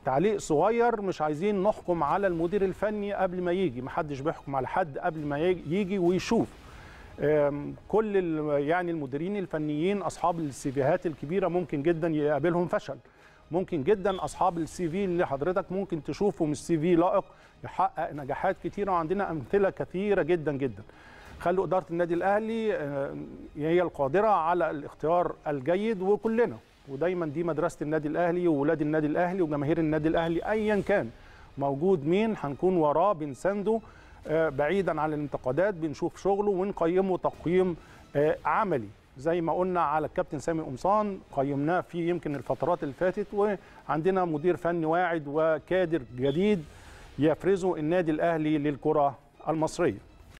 تعليق صغير مش عايزين نحكم على المدير الفني قبل ما يجي محدش بيحكم على حد قبل ما يجي ويشوف آم، كل ال- يعني المديرين الفنيين اصحاب السيفيهات الكبيره ممكن جدا يقابلهم فشل ممكن جدا اصحاب السي في اللي حضرتك ممكن تشوفه مش سي في لائق يحقق نجاحات كتيره وعندنا امثله كثيره جدا جدا خلوا اداره النادي الاهلي آه، هي القادره على الاختيار الجيد وكلنا ودايما دي مدرسه النادي الاهلي وولاد النادي الاهلي وجماهير النادي الاهلي ايا كان موجود مين هنكون وراه بنسنده آه، بعيدا عن الانتقادات بنشوف شغله ونقيمه تقييم آه، عملي زي ما قلنا على الكابتن سامي قمصان قيمناه في يمكن الفترات اللي فاتت وعندنا مدير فني واعد وكادر جديد يفرزه النادي الاهلي للكره المصريه